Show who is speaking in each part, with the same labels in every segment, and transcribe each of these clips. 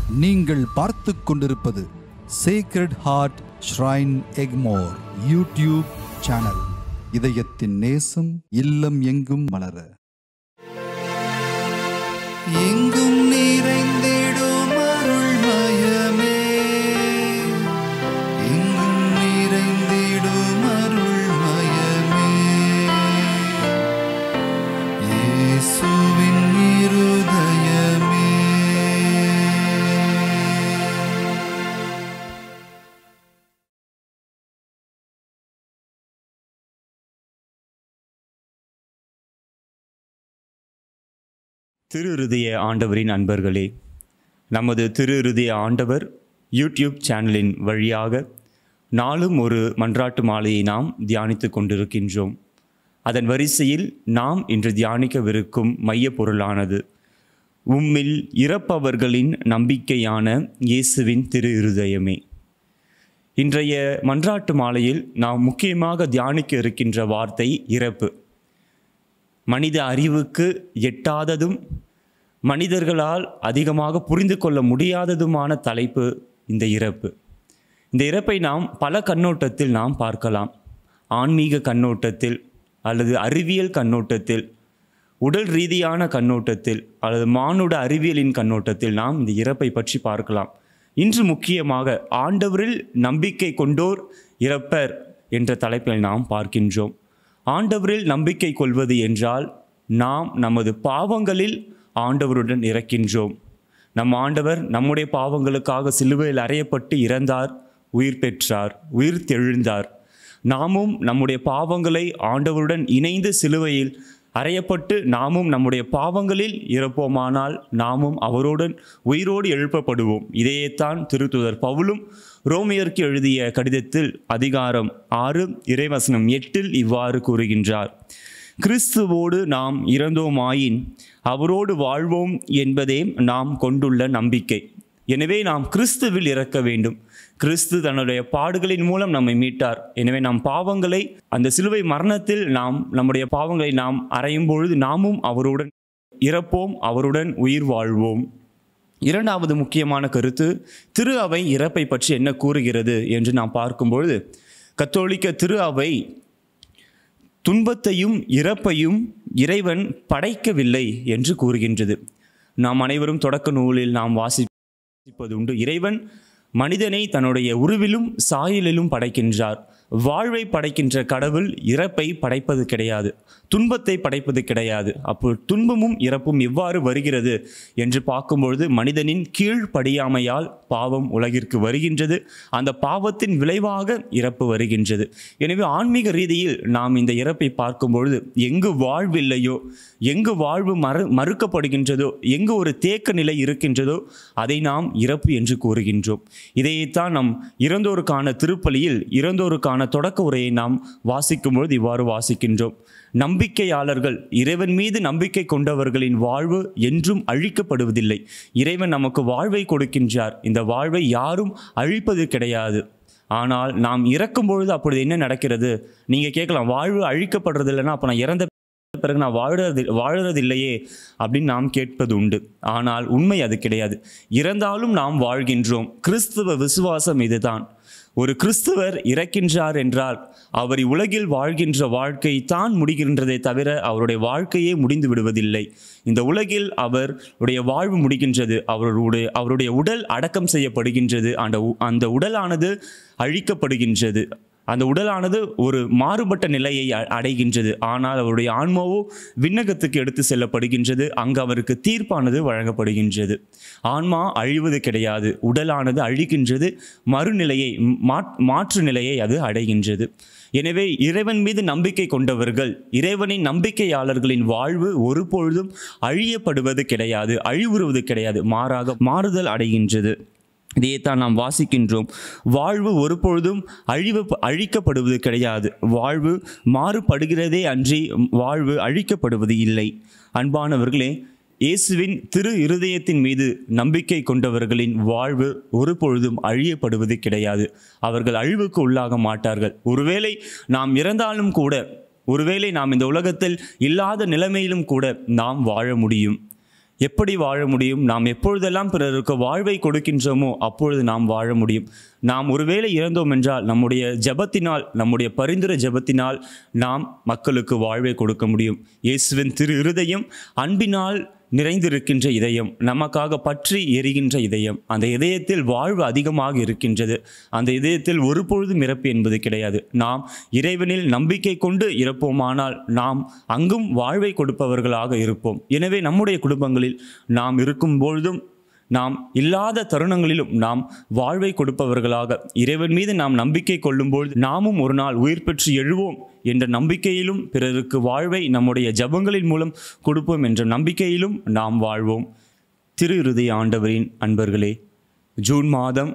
Speaker 1: நீங்கள் பார்த்துக் கொண்டிருப்பது sacred heart shrine Egmore YouTube channel இதயத்தின் நேசம் இல்லம் எங்கும் மலர எங்கும் நிறைந்திடும் அருள்மயமே எங்கும் நிறைந்திடும் அருள்மயமே இயேசுவின் இருதயமே
Speaker 2: திரு இருதய ஆண்டவரின் அன்பர்களே நமது திரு இருதய ஆண்டவர் யூடியூப் சேனலின் வழியாக நாளும் ஒரு மன்றாட்டு மாலையை நாம் தியானித்து கொண்டிருக்கின்றோம் அதன் வரிசையில் நாம் இன்று தியானிக்கவிருக்கும் மையப் பொருளானது உம்மில் இறப்பவர்களின் நம்பிக்கையான இயேசுவின் திரு இருதயமே இன்றைய மன்றாட்டு மாலையில் நாம் முக்கியமாக தியானிக்க இருக்கின்ற வார்த்தை இறப்பு மனித அறிவுக்கு எட்டாததும் மனிதர்களால் அதிகமாக புரிந்து கொள்ள முடியாததுமான தலைப்பு இந்த இறப்பு இந்த இறப்பை நாம் பல கண்ணோட்டத்தில் நாம் பார்க்கலாம் ஆன்மீக கண்ணோட்டத்தில் அல்லது அறிவியல் கண்ணோட்டத்தில் உடல் ரீதியான கண்ணோட்டத்தில் அல்லது மானுட அறிவியலின் கண்ணோட்டத்தில் நாம் இந்த இறப்பை பற்றி பார்க்கலாம் இன்று முக்கியமாக ஆண்டவரில் நம்பிக்கை கொண்டோர் இறப்பர் என்ற தலைப்பில் நாம் பார்க்கின்றோம் ஆண்டவரில் நம்பிக்கை கொள்வது என்றால் நாம் நமது பாவங்களில் ஆண்டவருடன் இறக்கின்றோம் நம் ஆண்டவர் நம்முடைய பாவங்களுக்காக சிலுவையில் அறையப்பட்டு இறந்தார் உயிர் பெற்றார் உயிர் தெழுந்தார் நாமும் நம்முடைய பாவங்களை ஆண்டவருடன் இணைந்து சிலுவையில் அறையப்பட்டு நாமும் நம்முடைய பாவங்களில் இறப்போமானால் நாமும் அவருடன் உயிரோடு எழுப்பப்படுவோம் இதையேத்தான் திருத்துதர் பவுலும் ரோமியருக்கு எழுதிய கடிதத்தில் அதிகாரம் ஆறு இறைவசனம் எட்டில் இவ்வாறு கூறுகின்றார் கிறிஸ்துவோடு நாம் இறந்தோமாயின் அவரோடு வாழ்வோம் என்பதே நாம் கொண்டுள்ள நம்பிக்கை எனவே நாம் கிறிஸ்துவில் இறக்க வேண்டும் கிறிஸ்து தன்னுடைய பாடுகளின் மூலம் நம்மை மீட்டார் எனவே நம் பாவங்களை அந்த சிலுவை மரணத்தில் நாம் நம்முடைய பாவங்களை நாம் அறையும் பொழுது நாமும் அவருடன் இறப்போம் அவருடன் உயிர் வாழ்வோம் இரண்டாவது முக்கியமான கருத்து திரு அவை இறப்பை பற்றி என்ன கூறுகிறது என்று நாம் பார்க்கும்பொழுது கத்தோலிக்க திரு அவை துன்பத்தையும் இறப்பையும் இறைவன் படைக்கவில்லை என்று கூறுகின்றது நாம் அனைவரும் தொடக்க நூலில் நாம் வாசிப்பது உண்டு இறைவன் மனிதனை தன்னுடைய உருவிலும் சாயலிலும் படைக்கின்றார் வாழ்வை படைக்கின்ற கடவுள் இறப்பை படைப்பது கிடையாது துன்பத்தை படைப்பது கிடையாது அப்போ துன்பமும் இறப்பும் எவ்வாறு வருகிறது என்று பார்க்கும்பொழுது மனிதனின் கீழ்ப்படியாமையால் பாவம் உலகிற்கு வருகின்றது அந்த பாவத்தின் விளைவாக இறப்பு வருகின்றது எனவே ஆன்மீக ரீதியில் நாம் இந்த இறப்பை பார்க்கும்பொழுது எங்கு வாழ்வில்லையோ எங்கு வாழ்வு மறு மறுக்கப்படுகின்றதோ எங்கு ஒரு தேக்க நிலை இருக்கின்றதோ அதை நாம் இறப்பு என்று கூறுகின்றோம் இதைத்தான் நம் இறந்தோருக்கான திருப்பலியில் இறந்தோருக்கான தொடக்க உரையை நாம் வாசிக்கும் பொழுது இவ்வாறு வாசிக்கின்றோம் நம்பிக்கையாளர்கள் இறைவன் மீது நம்பிக்கை கொண்டவர்களின் வாழ்வு என்றும் அழிக்கப்படுவதில்லை இறைவன் நமக்கு வாழ்வை கொடுக்கின்றார் இந்த வாழ்வை யாரும் அழிப்பது கிடையாது ஆனால் நாம் இறக்கும் பொழுது அப்பொழுது என்ன நடக்கிறது நீங்கள் கேட்கலாம் வாழ்வு அழிக்கப்படுறது இல்லைன்னா அப்போ நான் இறந்த பிறகு நான் வாழறது வாழறது இல்லையே அப்படின்னு நாம் கேட்பது உண்டு ஆனால் உண்மை அது கிடையாது இறந்தாலும் நாம் வாழ்கின்றோம் கிறிஸ்துவ விசுவாசம் இதுதான் ஒரு கிறிஸ்துவர் இறக்கின்றார் என்றால் அவர் உலகில் வாழ்கின்ற வாழ்க்கை தான் முடிகின்றதே தவிர அவருடைய வாழ்க்கையே முடிந்து விடுவதில்லை இந்த உலகில் அவருடைய வாழ்வு முடிகின்றது அவருடைய அவருடைய உடல் அடக்கம் செய்யப்படுகின்றது அந்த உ- அந்த உடலானது அழிக்கப்படுகின்றது அந்த உடலானது ஒரு மாறுபட்ட நிலையை அ- அடைகின்றது ஆனால் அவருடைய ஆன்மாவோ விண்ணகத்துக்கு எடுத்து செல்லப்படுகின்றது அங்கு அவருக்கு தீர்ப்பானது வழங்கப்படுகின்றது ஆன்மா அழிவது கிடையாது உடலானது அழிகின்றது மறுநிலையை மாற்- மாற்று நிலையை அது அடைகின்றது எனவே இறைவன் மீது நம்பிக்கை கொண்டவர்கள் இறைவனின் நம்பிக்கையாளர்களின் வாழ்வு ஒருபொழுதும் அழியப்படுவது கிடையாது அழிவுறுவது கிடையாது மாறாக மாறுதல் அடைகின்றது இதைத்தான் நாம் வாசிக்கின்றோம் வாழ்வு ஒருபொழுதும் அழிவு அழிக்கப்படுவது கிடையாது வாழ்வு மாறுபடுகிறதே அன்றி வாழ்வு அழிக்கப்படுவது இல்லை அன்பானவர்களே இயேசுவின் திரு இருதயத்தின் மீது நம்பிக்கை கொண்டவர்களின் வாழ்வு ஒருபொழுதும் அழியப்படுவது கிடையாது அவர்கள் அழிவுக்கு உள்ளாக மாட்டார்கள் ஒருவேளை நாம் இறந்தாலும் கூட ஒருவேளை நாம் இந்த உலகத்தில் இல்லாத நிலைமையிலும் கூட நாம் வாழ முடியும் எப்படி வாழ முடியும் நாம் எப்பொழுதெல்லாம் பிறருக்கு வாழ்வை கொடுக்கின்றோமோ அப்பொழுது நாம் வாழ முடியும் நாம் ஒருவேளை இறந்தோம் என்றால் நம்முடைய ஜெபத்தினால் நம்முடைய பரிந்துரை ஜெபத்தினால் நாம் மக்களுக்கு வாழ்வை கொடுக்க முடியும் இயேசுவின் திரு இருதயம் அன்பினால் நிறைந்திருக்கின்ற இதயம் நமக்காக பற்றி எரிகின்ற இதயம் அந்த இதயத்தில் வாழ்வு அதிகமாக இருக்கின்றது அந்த இதயத்தில் ஒரு பொழுதும் இறப்பு என்பது கிடையாது நாம் இறைவனில் நம்பிக்கை கொண்டு இறப்போமானால் நாம் அங்கும் வாழ்வை கொடுப்பவர்களாக இருப்போம் எனவே நம்முடைய குடும்பங்களில் நாம் இருக்கும் பொழுதும் நாம் இல்லாத தருணங்களிலும் நாம் வாழ்வை கொடுப்பவர்களாக இறைவன் மீது நாம் நம்பிக்கை கொள்ளும்போது நாமும் ஒரு நாள் உயிர் பெற்று எழுவோம் என்ற நம்பிக்கையிலும் பிறருக்கு வாழ்வை நம்முடைய ஜபங்களின் மூலம் கொடுப்போம் என்ற நம்பிக்கையிலும் நாம் வாழ்வோம் திரு இருதய ஆண்டவரின் அன்பர்களே ஜூன் மாதம்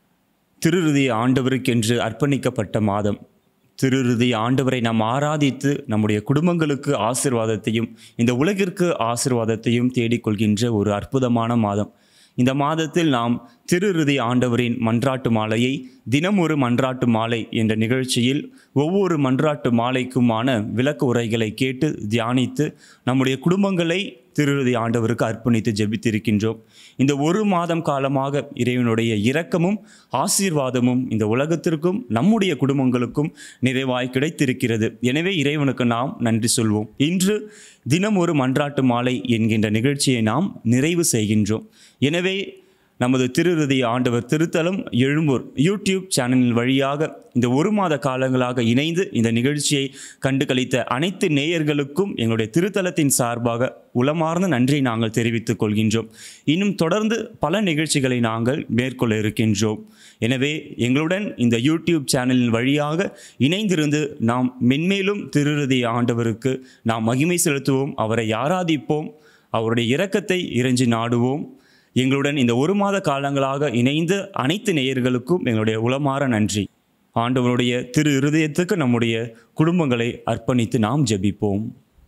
Speaker 2: திருருதிய ஆண்டவருக்கென்று அர்ப்பணிக்கப்பட்ட மாதம் திருருதி ஆண்டவரை நாம் ஆராதித்து நம்முடைய குடும்பங்களுக்கு ஆசிர்வாதத்தையும் இந்த உலகிற்கு ஆசிர்வாதத்தையும் தேடிக்கொள்கின்ற ஒரு அற்புதமான மாதம் இந்த மாதத்தில் நாம் திருருதி ஆண்டவரின் மன்றாட்டு மாலையை தினம் ஒரு மன்றாட்டு மாலை என்ற நிகழ்ச்சியில் ஒவ்வொரு மன்றாட்டு மாலைக்குமான விளக்க உரைகளை கேட்டு தியானித்து நம்முடைய குடும்பங்களை திருருதி ஆண்டவருக்கு அர்ப்பணித்து ஜெபித்திருக்கின்றோம் இந்த ஒரு மாதம் காலமாக இறைவனுடைய இரக்கமும் ஆசீர்வாதமும் இந்த உலகத்திற்கும் நம்முடைய குடும்பங்களுக்கும் நிறைவாய் கிடைத்திருக்கிறது எனவே இறைவனுக்கு நாம் நன்றி சொல்வோம் இன்று தினம் ஒரு மன்றாட்டு மாலை என்கின்ற நிகழ்ச்சியை நாம் நிறைவு செய்கின்றோம் எனவே நமது திருருதி ஆண்டவர் திருத்தலம் எழும்பூர் யூடியூப் சேனலின் வழியாக இந்த ஒரு மாத காலங்களாக இணைந்து இந்த நிகழ்ச்சியை கண்டு கழித்த அனைத்து நேயர்களுக்கும் எங்களுடைய திருத்தலத்தின் சார்பாக உளமார்ந்த நன்றியை நாங்கள் தெரிவித்துக் கொள்கின்றோம் இன்னும் தொடர்ந்து பல நிகழ்ச்சிகளை நாங்கள் மேற்கொள்ள இருக்கின்றோம் எனவே எங்களுடன் இந்த யூடியூப் சேனலின் வழியாக இணைந்திருந்து நாம் மென்மேலும் திருருதி ஆண்டவருக்கு நாம் மகிமை செலுத்துவோம் அவரை ஆராதிப்போம் அவருடைய இரக்கத்தை இறைஞ்சி நாடுவோம் எங்களுடன் இந்த ஒரு மாத காலங்களாக இணைந்த அனைத்து நேயர்களுக்கும் எங்களுடைய உளமாற நன்றி ஆண்டவருடைய திரு இருதயத்துக்கு நம்முடைய குடும்பங்களை அர்ப்பணித்து நாம் ஜெபிப்போம்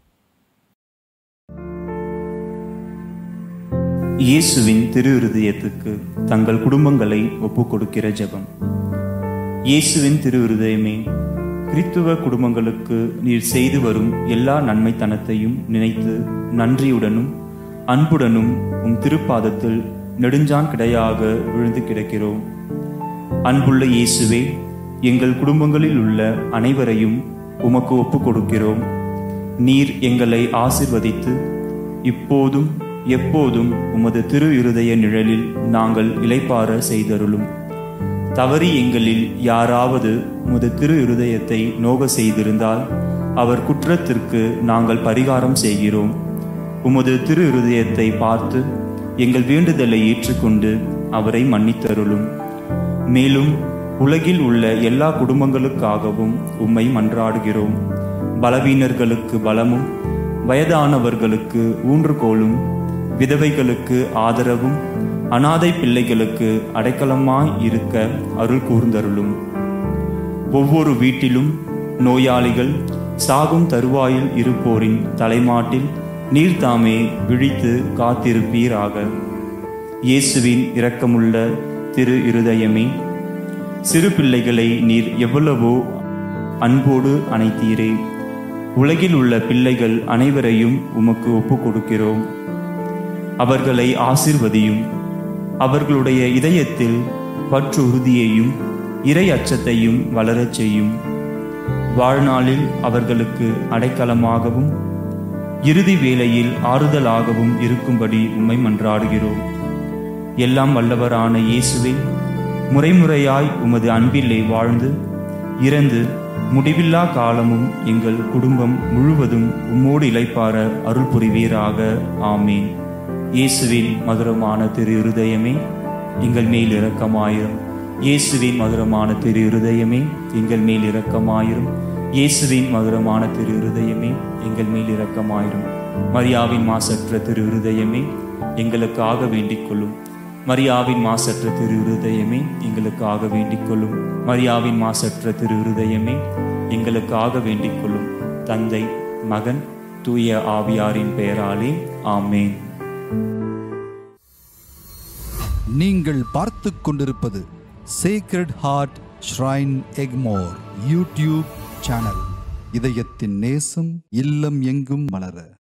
Speaker 2: இயேசுவின் திரு இருதயத்துக்கு தங்கள் குடும்பங்களை ஒப்புக் கொடுக்கிற ஜெபம் இயேசுவின் திரு இருதயமே கிறித்துவ குடும்பங்களுக்கு நீர் செய்து வரும் எல்லா நன்மைத்தனத்தையும் நினைத்து நன்றியுடனும் அன்புடனும் உம் திருப்பாதத்தில் நெடுஞ்சான் கிடையாக விழுந்து கிடக்கிறோம் அன்புள்ள இயேசுவே எங்கள் குடும்பங்களில் உள்ள அனைவரையும் உமக்கு ஒப்புக் கொடுக்கிறோம் நீர் எங்களை ஆசிர்வதித்து இப்போதும் எப்போதும் உமது திரு இருதய நிழலில் நாங்கள் இளைப்பாற செய்தருளும் தவறி எங்களில் யாராவது உமது திரு இருதயத்தை நோக செய்திருந்தால் அவர் குற்றத்திற்கு நாங்கள் பரிகாரம் செய்கிறோம் உமது திரு இருதயத்தை பார்த்து எங்கள் வேண்டுதலை ஏற்றுக்கொண்டு அவரை மன்னித்தருளும் மேலும் உலகில் உள்ள எல்லா குடும்பங்களுக்காகவும் உம்மை மன்றாடுகிறோம் பலவீனர்களுக்கு பலமும் வயதானவர்களுக்கு ஊன்றுகோலும் விதவைகளுக்கு ஆதரவும் அனாதை பிள்ளைகளுக்கு அடைக்கலமாய் இருக்க அருள் கூர்ந்தருளும் ஒவ்வொரு வீட்டிலும் நோயாளிகள் சாகும் தருவாயில் இருப்போரின் தலைமாட்டில் நீர்தாமே விழித்து காத்திருப்பீராக இயேசுவின் இரக்கமுள்ள திரு இருதயமே சிறு பிள்ளைகளை நீர் எவ்வளவோ அன்போடு அணைத்தீரே உலகில் உள்ள பிள்ளைகள் அனைவரையும் உமக்கு ஒப்புக் கொடுக்கிறோம் அவர்களை ஆசிர்வதியும் அவர்களுடைய இதயத்தில் பற்று உறுதியையும் இறை அச்சத்தையும் வளரச் செய்யும் வாழ்நாளில் அவர்களுக்கு அடைக்கலமாகவும் இறுதி வேளையில் ஆறுதலாகவும் இருக்கும்படி உம்மை மன்றாடுகிறோம் எல்லாம் வல்லவரான இயேசுவே முறைமுறையாய் உமது அன்பிலே வாழ்ந்து இறந்து முடிவில்லா காலமும் எங்கள் குடும்பம் முழுவதும் உம்மோடு இளைப்பார அருள் புரிவீராக ஆமேன் இயேசுவின் மதுரமான திரு இருதயமே எங்கள் மேல் இரக்கமாயிரும் இயேசுவின் மதுரமான திரு இருதயமே எங்கள் மேல் இரக்கமாயிரும் இயேசுவின் மதுரமான திரு இருதயமே எங்கள் மேல் இரக்கமாயிரும் மரியாவின் மாசற்ற திரு இருதயமே எங்களுக்காக வேண்டிக் கொள்ளும் மரியாவின் மாசற்ற திரு இருதயமே எங்களுக்காக வேண்டிக் கொள்ளும் மரியாவின் மாசற்ற திரு இருதயமே எங்களுக்காக வேண்டிக் கொள்ளும் தந்தை மகன் தூய ஆவியாரின் பெயராலே ஆமேன்
Speaker 1: நீங்கள் பார்த்துக் கொண்டிருப்பது sacred heart shrine Egmore YouTube channel இதயத்தின் நேசம் இல்லம் எங்கும் மலர